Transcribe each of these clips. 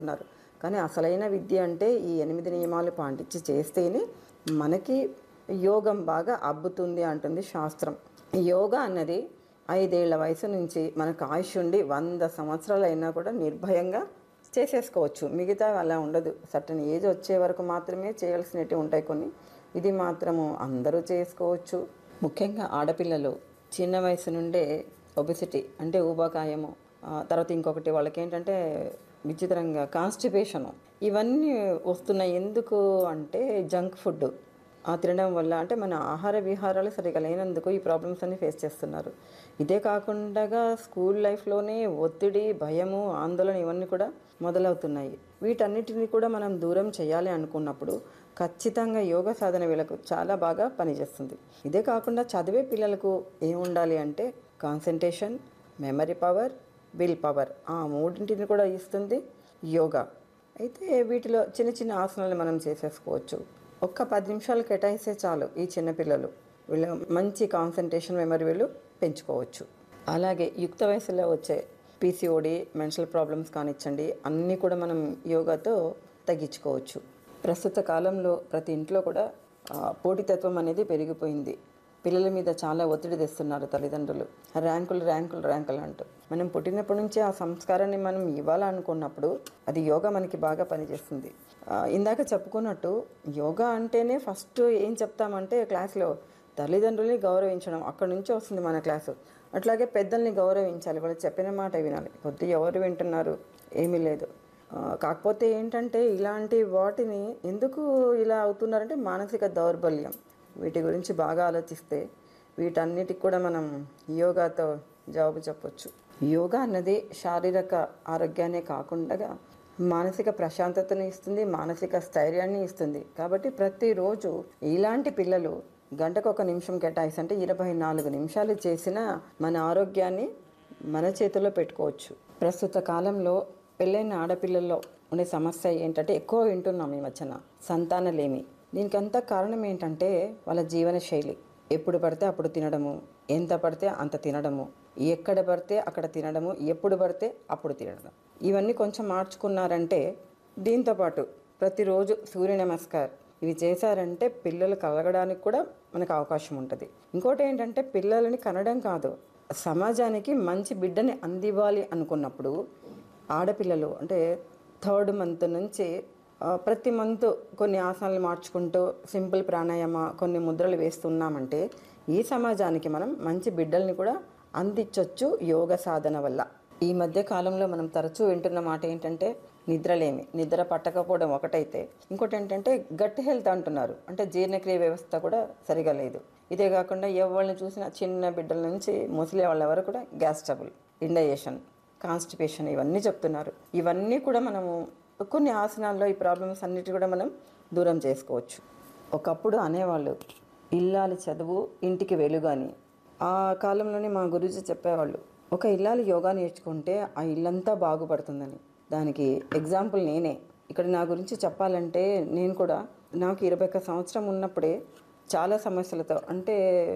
ఉన్నారు కానీ అసలైన విద్య అంటే ఈ ఎనిమిది నియమాలు పాటించి చేస్తేనే మనకి యోగం బాగా అబ్బుతుంది అంటుంది శాస్త్రం యోగా అన్నది ఐదేళ్ల వయసు నుంచి మనకు ఆయుష్ ఉండి వంద సంవత్సరాలు అయినా కూడా నిర్భయంగా చేసేసుకోవచ్చు మిగతా అలా ఉండదు సర్టన్ ఏజ్ వచ్చే వరకు మాత్రమే చేయాల్సినవి ఉంటాయి కొన్ని ఇది మాత్రము అందరూ చేసుకోవచ్చు ముఖ్యంగా ఆడపిల్లలు చిన్న వయసు నుండే ఒబిసిటీ అంటే ఊబకాయము ఆ, తర్వాత ఇంకొకటి వాళ్ళకి ఏంటంటే విచిత్రంగా కాన్స్టిపేషను ఇవన్నీ వస్తున్నాయి ఎందుకు అంటే జంక్ ఫుడ్ ఆ తినడం వల్ల అంటే మన ఆహార విహారాలు సరిగా లేనందుకు ఈ ప్రాబ్లమ్స్ అన్ని ఫేస్ చేస్తున్నారు ఇదే కాకుండా స్కూల్ లైఫ్లోనే ఒత్తిడి భయము ఆందోళన ఇవన్నీ కూడా మొదలవుతున్నాయి వీటన్నిటిని కూడా మనం దూరం చేయాలి అనుకున్నప్పుడు ఖచ్చితంగా యోగ సాధన వీళ్ళకు చాలా బాగా పనిచేస్తుంది ఇదే కాకుండా చదివే పిల్లలకు ఏముండాలి అంటే concentration memory power will power ఆ మూడింటిని కూడా ఇస్తుంది యోగా అయితే వీటిలో చిన్న చిన్న ఆసనాలు మనం చేసేసుకోవచ్చు ఒక్క పది నిమిషాలు కేటాయిస్తే చాలు ఈ చిన్నపిల్లలు వీళ్ళు మంచి కాన్సన్ట్రేషన్ మెమరీ వీళ్ళు పెంచుకోవచ్చు అలాగే యుక్త వయసులో వచ్చే పీసీఓడి మెంటల్ ప్రాబ్లమ్స్ కానిచ్చండి అన్నీ కూడా మనం యోగాతో తగ్గించుకోవచ్చు ప్రస్తుత కాలంలో ప్రతి ఇంట్లో కూడా ఆ, పోటీతత్వం అనేది పెరిగిపోయింది పిల్లల మీద చాలా ఒత్తిడి తెస్తున్నారు తల్లిదండ్రులు ర్యాంకులు ర్యాంకులు ర్యాంకులు అంటూ మనం పుట్టినప్పటి నుంచే ఆ సంస్కారాన్ని మనం ఇవ్వాలనుకున్నప్పుడు అది యోగా మనకి బాగా పనిచేస్తుంది ఆ, ఇందాక చెప్పుకున్నట్టు యోగా అంటేనే ఫస్ట్ ఏం చెప్తామంటే క్లాస్లో తల్లిదండ్రుల్ని గౌరవించడం అక్కడ నుంచి వస్తుంది మన క్లాసు అట్లాగే పెద్దల్ని గౌరవించాలి వాళ్ళు చెప్పిన మాట వినాలి పొద్దు ఎవరు వింటున్నారు ఏమీ లేదు ఆ, కాకపోతే ఏంటంటే ఇలాంటి వాటిని ఎందుకు ఇలా అవుతున్నారంటే మానసిక దౌర్బల్యం వీటి గురించి బాగా ఆలోచిస్తే వీటన్నిటికి కూడా మనం యోగాతో జవాబు చెప్పొచ్చు యోగా అన్నది శారీరక ఆరోగ్యాన్నే కాకుండా మానసిక ప్రశాంతతను ఇస్తుంది మానసిక స్థైర్యాన్ని ఇస్తుంది కాబట్టి ప్రతిరోజు ఇలాంటి పిల్లలు గంటకు ఒక నిమిషం కేటాయిస్తే అంటే ఇరవై నాలుగు నిమిషాలు చేసిన మన ఆరోగ్యాన్ని మన చేతుల్లో పెట్టుకోవచ్చు ప్రస్తుత కాలంలో పెళ్ళైన ఆడపిల్లల్లో ఉండే సమస్య ఏంటంటే ఎక్కువ వింటున్నాం ఈ మధ్యన సంతానలేమి దీనికి అంతా కారణం ఏంటంటే వాళ్ళ జీవన శైలి ఎప్పుడు పడితే అప్పుడు తినడము ఎంత పడితే అంత తినడము ఎక్కడ పడితే అక్కడ తినడము ఎప్పుడు పడితే అప్పుడు తినడం ఇవన్నీ కొంచెం మార్చుకున్నారంటే దీంతోపాటు ప్రతిరోజు సూర్య నమస్కార్ ఇవి చేశారంటే పిల్లలు కలగడానికి కూడా మనకు అవకాశం ఉంటుంది ఇంకోటి ఏంటంటే పిల్లలని కనడం కాదు సమాజానికి మంచి బిడ్డని అందివ్వాలి అనుకున్నప్పుడు ఆడపిల్లలు అంటే థర్డ్ మంత్ నుంచి ఆ, ప్రతి మంత్ కొన్ని ఆసనాలు మార్చుకుంటూ సింపుల్ ప్రాణాయామ కొన్ని ముద్రలు వేస్తున్నామంటే ఈ సమాజానికి మనం మంచి బిడ్డల్ని కూడా అందించవచ్చు యోగ సాధన వల్ల ఈ మధ్య కాలంలో మనం తరచూ వింటున్న మాట ఏంటంటే నిద్రలేమి నిద్ర పట్టకపోవడం ఒకటైతే ఇంకోటి ఏంటంటే గట్ హెల్త్ అంటున్నారు అంటే జీర్ణక్రియ వ్యవస్థ కూడా సరిగా లేదు ఇదే కాకుండా ఎవరిని చూసిన చిన్న బిడ్డల నుంచి ముసలి వాళ్ళ వరకు కూడా గ్యాస్ ట్రబుల్ ఇండైజేషన్ కాన్స్టిపేషన్ ఇవన్నీ చెప్తున్నారు ఇవన్నీ కూడా మనము కొన్ని ఆసనాల్లో ఈ ప్రాబ్లమ్స్ అన్నిటి కూడా మనం దూరం చేసుకోవచ్చు ఒకప్పుడు అనేవాళ్ళు ఇల్లాలి చదువు ఇంటికి వెలుగు అని ఆ కాలంలోనే మా గురుజీ చెప్పేవాళ్ళు ఒక ఇల్లాలి యోగా నేర్చుకుంటే ఆ ఇల్లంతా బాగుపడుతుందని దానికి ఎగ్జాంపుల్ నేనే ఇక్కడ నా గురించి చెప్పాలంటే నేను కూడా నాకు ఇరవై ఒక్క సంవత్సరం ఉన్నప్పుడే చాలా సమస్యలతో అంటే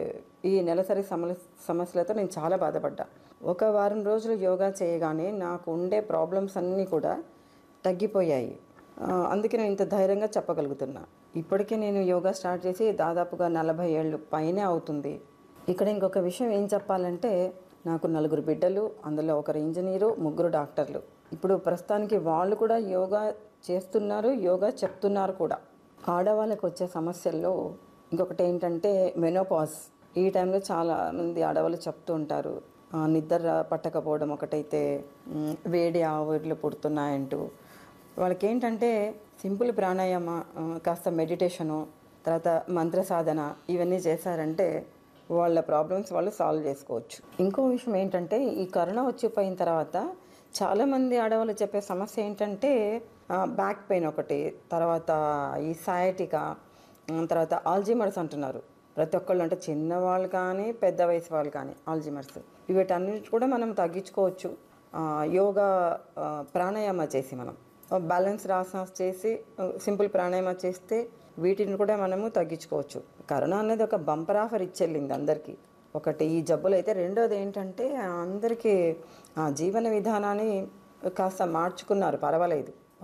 ఈ నెలసరి సమల సమస్యలతో నేను చాలా బాధపడ్డా ఒక వారం రోజులు యోగా చేయగానే నాకు ఉండే ప్రాబ్లమ్స్ అన్నీ కూడా తగ్గిపోయాయి ఆ, అందుకే నేను ఇంత ధైర్యంగా చెప్పగలుగుతున్నా ఇప్పటికే నేను యోగా స్టార్ట్ చేసి దాదాపుగా నలభై ఏళ్ళు పైనే అవుతుంది ఇక్కడ ఇంకొక విషయం ఏం చెప్పాలంటే నాకు నలుగురు బిడ్డలు అందులో ఒకరు ఇంజనీరు ముగ్గురు డాక్టర్లు ఇప్పుడు ప్రస్తుతానికి వాళ్ళు కూడా యోగా చేస్తున్నారు యోగా చెప్తున్నారు కూడా ఆడవాళ్ళకి వచ్చే సమస్యల్లో ఇంకొకటి ఏంటంటే మెనోపాజ్ ఈ టైంలో చాలా మంది ఆడవాళ్ళు చెప్తూ ఉంటారు ఆ, నిద్ర పట్టకపోవడం ఒకటైతే మ్, వేడి ఆవిర్లు పుడుతున్నాయంటూ వాళ్ళకి ఏంటంటే సింపుల్ ప్రాణాయామ ఆ, కాస్త మెడిటేషను తర్వాత మంత్ర సాధన ఇవన్నీ చేశారంటే వాళ్ళ ప్రాబ్లమ్స్ వాళ్ళు సాల్వ్ చేసుకోవచ్చు ఇంకో విషయం ఏంటంటే ఈ కరోనా వచ్చిపోయిన తర్వాత చాలామంది ఆడవాళ్ళు చెప్పే సమస్య ఏంటంటే బ్యాక్ పెయిన్ ఒకటి తర్వాత ఈ సయాటికా తర్వాత ఆల్జీమర్స్ అంటున్నారు ప్రతి ఒక్కళ్ళు అంటే చిన్నవాళ్ళు కానీ పెద్ద వయసు వాళ్ళు కానీ ఆల్జీమర్స్ వీటన్నిటి కూడా మనం తగ్గించుకోవచ్చు ఆ, యోగా ఆ, ప్రాణాయామ చేసి మనం బ్యాలెన్స్ ఆసనాస్ చేసి సింపుల్ ప్రాణాయామ చేస్తే వీటిని కూడా మనము తగ్గించుకోవచ్చు కరోనా అనేది ఒక బంపర్ ఆఫర్ ఇచ్చెళ్ళింది అందరికీ ఒకటి ఈ జబ్బులు అయితే రెండోది ఏంటంటే అందరికీ ఆ జీవన విధానాన్ని కాస్త మార్చుకున్నారు పర్వాలేదు